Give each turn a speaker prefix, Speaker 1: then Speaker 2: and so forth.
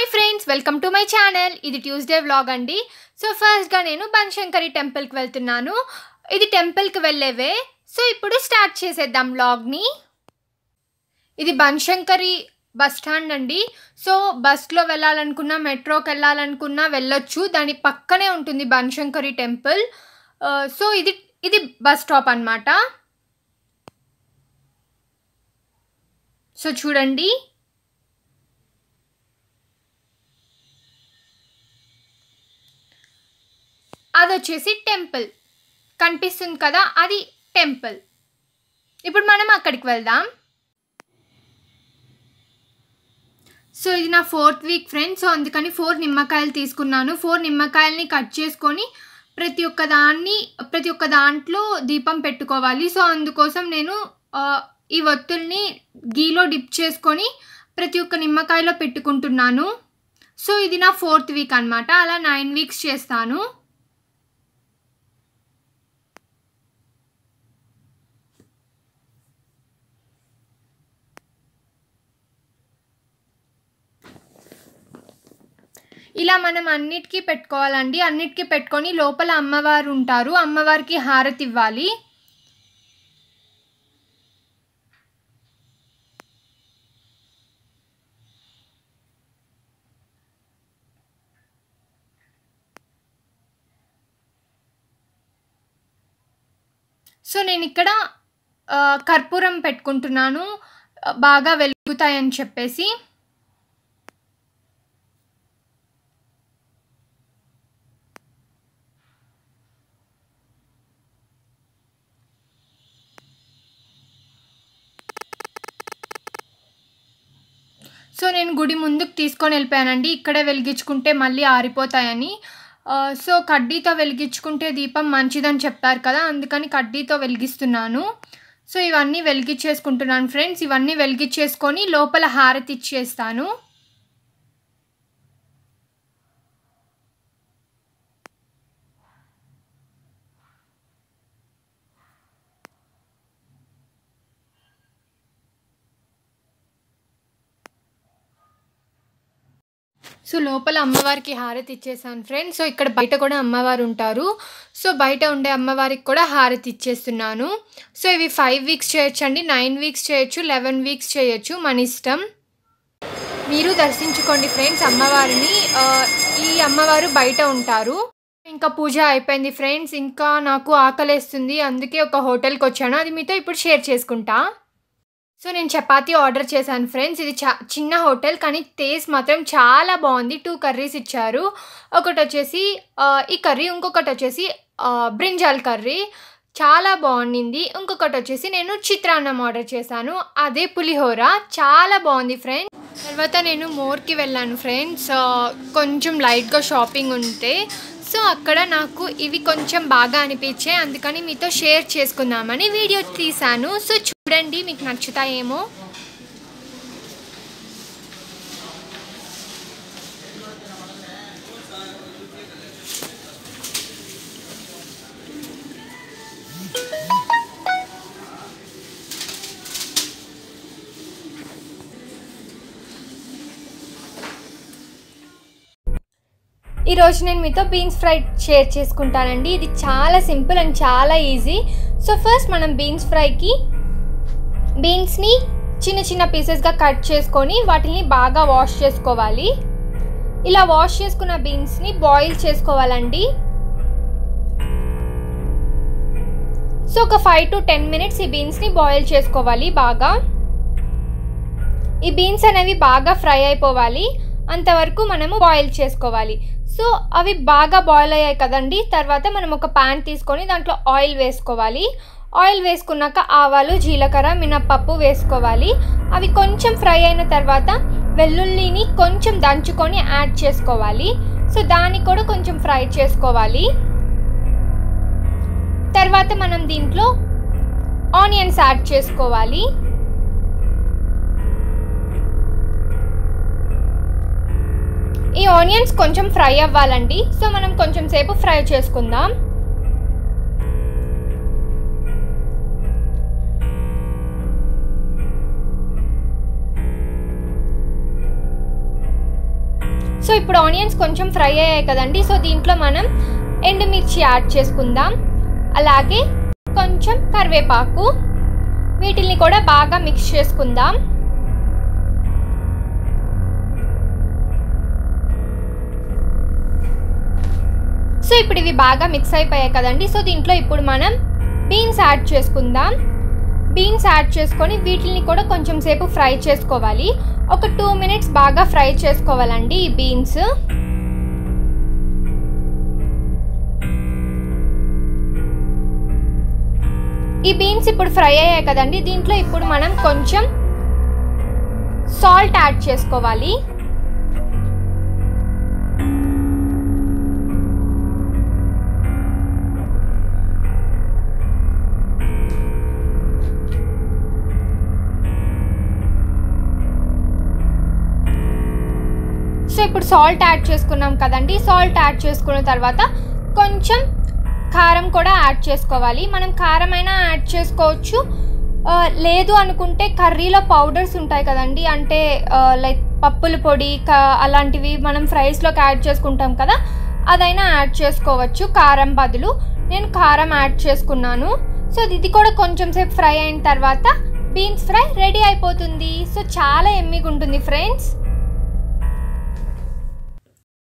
Speaker 1: hi friends welcome to my channel ఇది Tuesday vlog అండి so ఫస్ట్గా నేను బన్శంకరి టెంపుల్కి వెళ్తున్నాను ఇది టెంపుల్కి వెళ్ళేవే సో ఇప్పుడు స్టార్ట్ చేసేద్దాం వ్లాగ్ని ఇది బన్శంకరి బస్ స్టాండ్ అండి సో బస్లో వెళ్ళాలనుకున్నా మెట్రోకి వెళ్ళాలనుకున్నా వెళ్ళొచ్చు దాని పక్కనే ఉంటుంది బన్శంకరి టెంపుల్ ఆ, సో ఇది ఇది బస్ స్టాప్ అన్నమాట సో చూడండి అది వచ్చేసి టెంపుల్ కనిపిస్తుంది కదా అది టెంపుల్ ఇప్పుడు మనం అక్కడికి వెళ్దాం సో ఇది నా ఫోర్త్ వీక్ ఫ్రెండ్స్ సో అందుకని ఫోర్ నిమ్మకాయలు తీసుకున్నాను ఫోర్ నిమ్మకాయలని కట్ చేసుకొని ప్రతి ఒక్క దాన్ని ప్రతి ఒక్క దాంట్లో దీపం పెట్టుకోవాలి సో అందుకోసం నేను ఆ, ఈ ఒత్తుల్ని గీలో డిప్ చేసుకొని ప్రతి ఒక్క నిమ్మకాయలో పెట్టుకుంటున్నాను సో ఇది నా ఫోర్త్ వీక్ అనమాట అలా నైన్ వీక్స్ చేస్తాను ఇలా మనం అన్నిటికీ పెట్టుకోవాలండి అన్నిటికీ పెట్టుకొని లోపల అమ్మవారు ఉంటారు అమ్మవారికి హారతి ఇవ్వాలి సో నేను ఇక్కడ ఆ, కర్పూరం పెట్టుకుంటున్నాను ఆ, బాగా వెలుగుతాయని చెప్పేసి సో నేను గుడి ముందుకు తీసుకొని వెళ్ళిపోయానండి ఇక్కడే వెలిగించుకుంటే మళ్ళీ ఆరిపోతాయని ఆ, సో కడ్డీతో వెలిగించుకుంటే దీపం మంచిదని చెప్తారు కదా అందుకని కడ్డీతో వెలిగిస్తున్నాను సో ఇవన్నీ వెలిగించేసుకుంటున్నాను ఫ్రెండ్స్ ఇవన్నీ వెలిగించేసుకొని లోపల హారతి ఇచ్చేస్తాను సో లోపల అమ్మవారికి హారతి ఇచ్చేసాను ఫ్రెండ్స్ సో ఇక్కడ బయట కూడా అమ్మవారు ఉంటారు సో బయట ఉండే అమ్మవారికి కూడా హారతి ఇచ్చేస్తున్నాను సో ఇవి ఫైవ్ వీక్స్ చేయొచ్చు అండి నైన్ వీక్స్ చేయొచ్చు లెవెన్ వీక్స్ చేయొచ్చు మన ఇష్టం మీరు దర్శించుకోండి ఫ్రెండ్స్ అమ్మవారిని ఆ, ఈ అమ్మవారు బయట ఉంటారు ఇంకా పూజ అయిపోయింది ఫ్రెండ్స్ ఇంకా నాకు ఆకలేస్తుంది అందుకే ఒక హోటల్కి వచ్చాను అది మీతో ఇప్పుడు షేర్ చేసుకుంటా సో నేను చపాతీ ఆర్డర్ చేశాను ఫ్రెండ్స్ ఇది చా చిన్న హోటల్ కానీ టేస్ట్ మాత్రం చాలా బాగుంది టూ కర్రీస్ ఇచ్చారు ఒకటి వచ్చేసి ఆ, ఈ కర్రీ ఇంకొకటి వచ్చేసి ఆ, బ్రింజాల్ కర్రీ చాలా బాగుండింది ఇంకొకటి వచ్చేసి నేను చిత్రాన్నం ఆర్డర్ చేశాను అదే పులిహోర చాలా బాగుంది ఫ్రెండ్స్ తర్వాత నేను మోర్కి వెళ్ళాను ఫ్రెండ్స్ ఆ, కొంచెం లైట్గా షాపింగ్ ఉంటే సో అక్కడ నాకు ఇవి కొంచెం బాగా అనిపించాయి అందుకని మీతో షేర్ చేసుకుందామని వీడియో తీశాను సో చూడండి మీకు నచ్చుతాయేమో ఈరోజు నేను మీతో బీన్స్ ఫ్రై షేర్ చేసుకుంటానండి ఇది చాలా సింపుల్ అండ్ చాలా ఈజీ సో ఫస్ట్ మనం బీన్స్ ఫ్రైకి బీన్స్ని చిన్న చిన్న పీసెస్గా కట్ చేసుకొని వాటిని బాగా వాష్ చేసుకోవాలి ఇలా వాష్ చేసుకున్న బీన్స్ని బాయిల్ చేసుకోవాలండి సో ఒక ఫైవ్ టు టెన్ మినిట్స్ ఈ బీన్స్ని బాయిల్ చేసుకోవాలి బాగా ఈ బీన్స్ అనేవి బాగా ఫ్రై అయిపోవాలి అంతవరకు మనము బాయిల్ చేసుకోవాలి సో అవి బాగా బాయిల్ అయ్యాయి కదండి తర్వాత మనం ఒక ప్యాన్ తీసుకొని దాంట్లో ఆయిల్ వేసుకోవాలి ఆయిల్ వేసుకున్నాక ఆవాలు జీలకర్ర మినప్పప్పు వేసుకోవాలి అవి కొంచెం ఫ్రై అయిన తర్వాత వెల్లుల్లిని కొంచెం దంచుకొని యాడ్ చేసుకోవాలి సో దాన్ని కూడా కొంచెం ఫ్రై చేసుకోవాలి తర్వాత మనం దీంట్లో ఆనియన్స్ యాడ్ చేసుకోవాలి ఈ ఆనియన్స్ కొంచెం ఫ్రై అవ్వాలండి సో మనం కొంచెం సేపు ఫ్రై చేసుకుందాం సో ఇప్పుడు ఆనియన్స్ కొంచెం ఫ్రై అయ్యాయి కదండి సో దీంట్లో మనం ఎండుమిర్చి యాడ్ చేసుకుందాం అలాగే కొంచెం కరివేపాకు వీటిని కూడా బాగా మిక్స్ చేసుకుందాం సో ఇప్పుడు ఇవి బాగా మిక్స్ అయిపోయాయి కదండి సో దీంట్లో ఇప్పుడు మనం బీన్స్ యాడ్ చేసుకుందాం బీన్స్ యాడ్ చేసుకొని వీటిని కూడా కొంచెం సేపు ఫ్రై చేసుకోవాలి ఒక టూ మినిట్స్ బాగా ఫ్రై చేసుకోవాలండి ఈ బీన్స్ ఈ బీన్స్ ఇప్పుడు ఫ్రై అయ్యాయి కదండి దీంట్లో ఇప్పుడు మనం కొంచెం సాల్ట్ యాడ్ చేసుకోవాలి సో ఇప్పుడు సాల్ట్ యాడ్ చేసుకున్నాం కదండి సాల్ట్ యాడ్ చేసుకున్న తర్వాత కొంచెం కారం కూడా యాడ్ చేసుకోవాలి మనం కారం అయినా యాడ్ చేసుకోవచ్చు ఆ, లేదు అనుకుంటే కర్రీలో పౌడర్స్ ఉంటాయి కదండి అంటే లైక్ పప్పుల పొడి క అలాంటివి మనం ఫ్రైస్లోకి యాడ్ చేసుకుంటాం కదా అదైనా యాడ్ చేసుకోవచ్చు కారం బదులు నేను కారం యాడ్ చేసుకున్నాను సో ఇది కూడా కొంచెం సేపు ఫ్రై అయిన తర్వాత బీన్స్ ఫ్రై రెడీ అయిపోతుంది సో చాలా ఎమ్మిగా ఉంటుంది ఫ్రెండ్స్